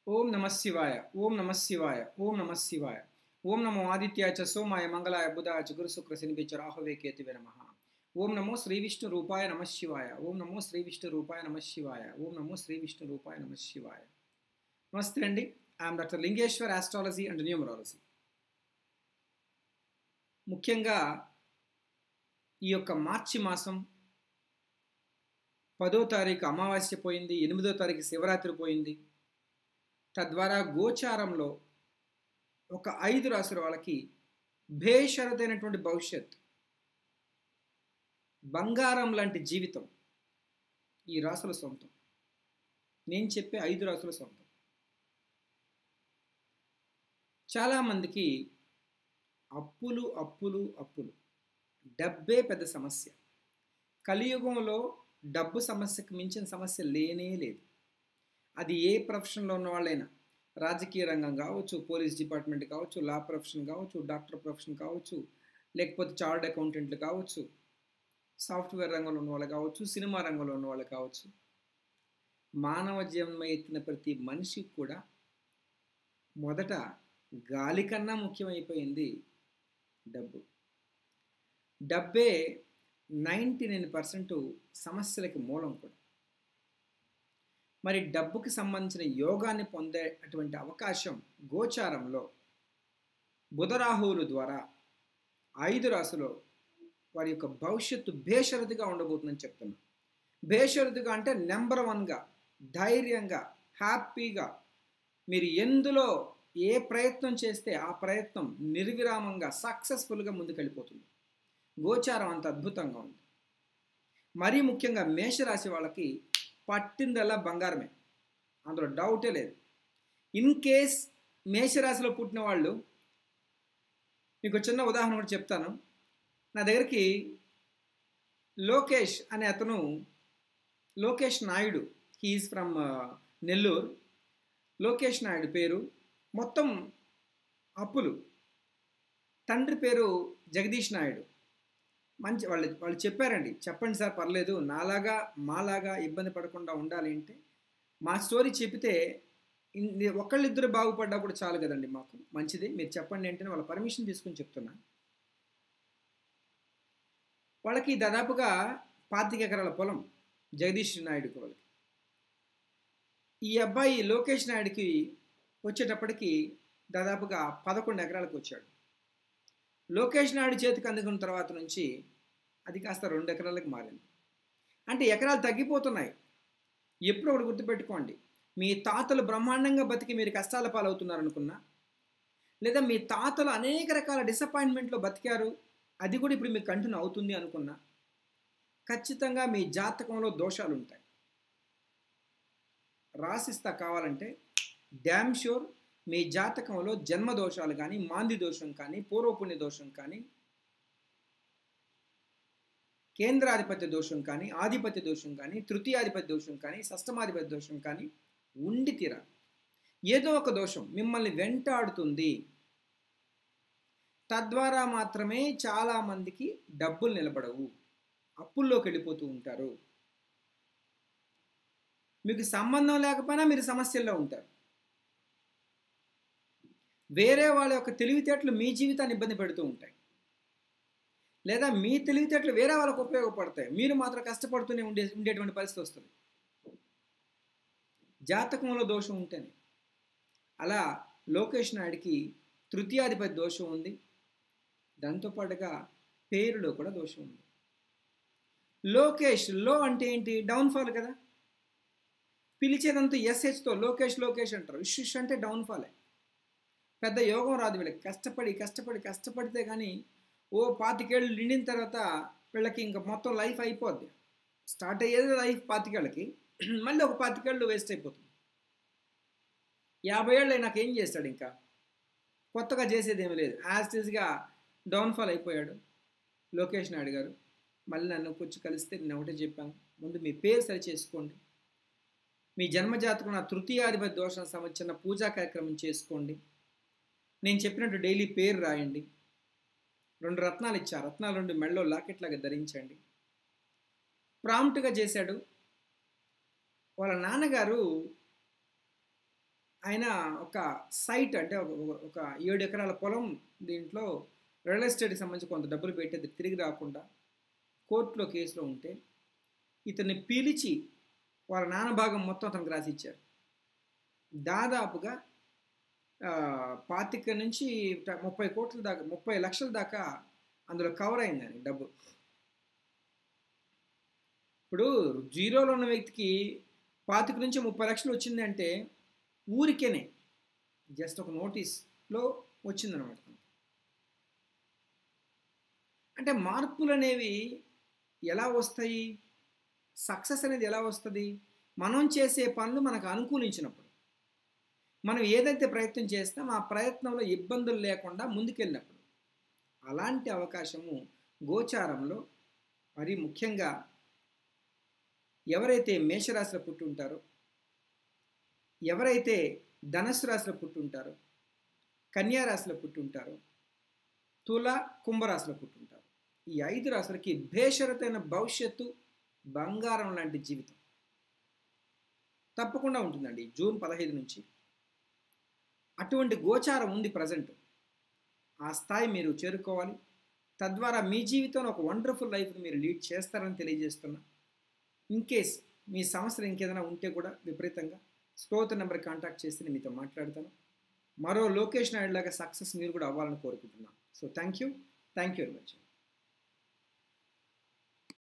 ఓం నమ శివాయ ఓం నమ శివాయ ఓం నమ శివాయ ఓం నమో ఆదిత్యాయ చ సోమాయ మంగళాయ బుధాయ చ గురు శుక్ర శనిపి చ రాహువే కేతువే నమ ఓం నమో శ్రీ విష్ణు రూపాయ నమ శివాయ ఓం నమో శ్రీ విష్ణు రూపాయ నమ శివాయ ఓం నమో శ్రీ విష్ణు రూపాయ నమ శివాయ నమస్తే అండి I'm doctor Lingeshwar astrology and numerology ముఖ్యంగా ఈ యొక్క మార్చి మాసం పదో తారీఖు అమావాస్య పోయింది ఎనిమిదో తారీఖు శివరాత్రి పోయింది తద్వారా గోచారంలో ఒక ఐదు రాసుల వాళ్ళకి భేషరతైనటువంటి భవిష్యత్ బంగారం లాంటి జీవితం ఈ రాసుల సొంతం నేను చెప్పే ఐదు రాసుల సొంతం చాలామందికి అప్పులు అప్పులు అప్పులు డబ్బే పెద్ద సమస్య కలియుగంలో డబ్బు సమస్యకు మించిన సమస్య లేనే లేదు అది ఏ ప్రొఫెషన్లో ఉన్న వాళ్ళైనా రాజకీయ రంగం కావచ్చు పోలీస్ డిపార్ట్మెంట్ కావచ్చు లా ప్రొఫెషన్ కావచ్చు డాక్టర్ ప్రొఫెషన్ కావచ్చు లేకపోతే చార్డ్ అకౌంటెంట్లు కావచ్చు సాఫ్ట్వేర్ రంగంలో ఉన్న వాళ్ళు కావచ్చు సినిమా రంగంలో ఉన్న వాళ్ళు కావచ్చు మానవ జన్మ ఎత్తిన ప్రతి మనిషికి కూడా మొదట గాలి కన్నా ముఖ్యమైపోయింది డబ్బు డబ్బే నైంటీ నైన్ పర్సెంట్ సమస్యలకి మూలం కూడా మరి డబ్బుకి సంబంధించిన యోగాన్ని పొందే అటువంటి అవకాశం గోచారంలో బుధరాహువుల ద్వారా ఐదు రాసులో వారి యొక్క భవిష్యత్తు బేషరతుగా ఉండబోతుందని చెప్తున్నాను బేషరతుగా అంటే నెంబర్ వన్గా ధైర్యంగా హ్యాపీగా మీరు ఎందులో ఏ ప్రయత్నం చేస్తే ఆ ప్రయత్నం నిర్విరామంగా సక్సెస్ఫుల్గా ముందుకెళ్ళిపోతుంది గోచారం అంత అద్భుతంగా ఉంది మరీ ముఖ్యంగా మేషరాశి వాళ్ళకి పట్టిందల్లా బంగారమే అందులో డౌటే లేదు ఇన్ కేస్ మేషరాశిలో పుట్టిన వాళ్ళు మీకు చిన్న ఉదాహరణ కూడా చెప్తాను నా దగ్గరికి లోకేష్ అనే అతను లోకేష్ నాయుడు హీఈస్ ఫ్రమ్ నెల్లూరు లోకేష్ నాయుడు పేరు మొత్తం అప్పులు తండ్రి పేరు జగదీష్ నాయుడు మంచి వాళ్ళు వాళ్ళు చెప్పారండి చెప్పండి సార్ పర్లేదు నాలాగా మాలాగా ఇబ్బంది పడకుండా ఉండాలి అంటే మా స్టోరీ చెప్తే ఒకళ్ళిద్దరు బాగుపడ్డా కూడా చాలు కదండి మాకు మంచిది మీరు చెప్పండి అంటే వాళ్ళ పర్మిషన్ తీసుకుని చెప్తున్నా వాళ్ళకి దాదాపుగా పాతిక ఎకరాల పొలం జగదీష్ నాయుడుకి వాళ్ళకి ఈ అబ్బాయి లోకేష్ నాయుడికి వచ్చేటప్పటికి దాదాపుగా పదకొండు ఎకరాలకు వచ్చాడు లోకేష్ నాయుడు చేతికి అందుకున్న తర్వాత నుంచి అది కాస్త రెండు ఎకరాలకు మారింది అంటే ఎకరాలు తగ్గిపోతున్నాయి ఎప్పుడు ఒకటి గుర్తుపెట్టుకోండి మీ తాతలు బ్రహ్మాండంగా బతికి మీరు కష్టాల పాలవుతున్నారనుకున్నా లేదా మీ తాతలు అనేక రకాల డిసప్పాయింట్మెంట్లో బతికారు అది కూడా ఇప్పుడు మీకు కంటిన్యూ అవుతుంది అనుకున్నా ఖచ్చితంగా మీ జాతకంలో దోషాలు ఉంటాయి రాసిస్తా కావాలంటే డ్యామ్ షూర్ మీ జాతకంలో జన్మ దోషాలు కానీ మాంది దోషం కానీ పూర్వపుణ్య దోషం కానీ కేంద్రాధిపత్య దోషం కానీ ఆధిపత్య దోషం కానీ తృతీయాధిపత్య దోషం కానీ షష్టమాధిపత్య దోషం కానీ ఉండి తీరా ఏదో ఒక దోషం మిమ్మల్ని వెంటాడుతుంది తద్వారా మాత్రమే చాలామందికి డబ్బులు నిలబడవు అప్పుల్లోకి వెళ్ళిపోతూ ఉంటారు మీకు సంబంధం లేకపోయినా మీరు సమస్యల్లో ఉంటారు వేరే వాళ్ళ యొక్క తెలివితేటలు మీ జీవితాన్ని ఇబ్బంది పెడుతూ ఉంటాయి లేదా మీ తెలివితేటలు వేరే వాళ్ళకు ఉపయోగపడతాయి మీరు మాత్రం కష్టపడుతూనే ఉండే ఉండేటువంటి పరిస్థితి వస్తుంది జాతకంలో దోషం ఉంటేనే అలా లోకేష్ నాయుడికి తృతీయాధిపతి దోషం ఉంది దాంతోపాటుగా పేరులో కూడా దోషం ఉంది లోకేష్ లో అంటే ఏంటి డౌన్ఫాల్ కదా పిలిచేదంతా ఎస్హెచ్తో లోకేష్ లోకేష్ అంటారు ఇష్యూష్ అంటే డౌన్ఫాలే పెద్ద యోగం రాదు వీళ్ళకి కష్టపడి కష్టపడి కష్టపడితే కానీ ఓ పాతికేళ్ళు నిండిన తర్వాత వీళ్ళకి ఇంకా మొత్తం లైఫ్ అయిపోద్ది స్టార్ట్ అయ్యేది లైఫ్ పాతికేళ్ళకి మళ్ళీ ఒక పాతికేళ్ళు వేస్ట్ అయిపోతుంది యాభై ఏళ్ళు నాకు ఏం చేస్తాడు ఇంకా కొత్తగా చేసేది ఏమీ లేదు యాజ్ ఈజ్గా డౌన్ఫాల్ అయిపోయాడు లోకేష్ నాయుడు గారు మళ్ళీ నన్ను కూర్చు కలిస్తే నేను ఒకటే చెప్పాను ముందు మీ పేరు సరి చేసుకోండి మీ జన్మజాతకం నా తృతీయాధిపతి దోషం సంబంధించిన పూజా కార్యక్రమం చేసుకోండి నేను చెప్పినట్టు డైలీ పేరు రాయండి రెండు రత్నాలు ఇచ్చా రత్నాలు రెండు మెళ్ళో లాకెట్ లాగా ధరించండి ప్రాంప్ట్గా చేశాడు వాళ్ళ నాన్నగారు ఆయన ఒక సైట్ అంటే ఒక ఒక ఏడు ఎకరాల పొలం దీంట్లో రియల్ ఎస్టేట్కి సంబంధించి కొంత డబ్బులు పెట్టి అది తిరిగి రాకుండా కోర్టులో కేసులో ఉంటే ఇతన్ని పిలిచి వాళ్ళ నాన్న భాగం మొత్తం అతనికి రాసి ఇచ్చారు దాదాపుగా పాతిక నుంచి ముప్పై కోట్ల దాకా ముప్పై లక్షల దాకా అందులో కవర్ అయిందని డబ్బు ఇప్పుడు జీరోలో ఉన్న వ్యక్తికి పాతిక నుంచి ముప్పై లక్షలు వచ్చిందంటే ఊరికేనే జస్ట్ ఒక నోటీస్లో వచ్చిందనమాట అంటే మార్పులు అనేవి ఎలా వస్తాయి సక్సెస్ అనేది ఎలా వస్తుంది మనం చేసే పనులు మనకు అనుకూలించినప్పుడు మనం ఏదైతే ప్రయత్నం చేస్తాం ఆ ప్రయత్నంలో ఇబ్బందులు లేకుండా ముందుకెళ్ళినప్పుడు అలాంటి అవకాశము గోచారంలో మరి ముఖ్యంగా ఎవరైతే మేషరాశిలో పుట్టి ఉంటారో ఎవరైతే ధనస్సు రాశిలో పుట్టి ఉంటారో కన్యారాశిలో పుట్టి ఉంటారో తుల కుంభరాశిలో పుట్టి ఉంటారు ఈ ఐదు రాశులకి భేషరతైన భవిష్యత్తు బంగారం లాంటి జీవితం తప్పకుండా ఉంటుందండి జూన్ పదహైదు నుంచి అటువంటి గోచారం ఉంది ప్రజెంట్ ఆ స్థాయి మీరు చేరుకోవాలి తద్వారా మీ జీవితంలో ఒక వండర్ఫుల్ లైఫ్ని మీరు లీడ్ చేస్తారని తెలియజేస్తున్నా ఇన్ కేస్ మీ సమస్యలు ఇంకేదైనా ఉంటే కూడా విపరీతంగా స్టోర్ నెంబర్ కాంటాక్ట్ చేసి నేను మీతో మాట్లాడతాను మరో లొకేషన్ లాగా సక్సెస్ మీరు కూడా అవ్వాలని కోరుకుంటున్నాను so thank you thank you very much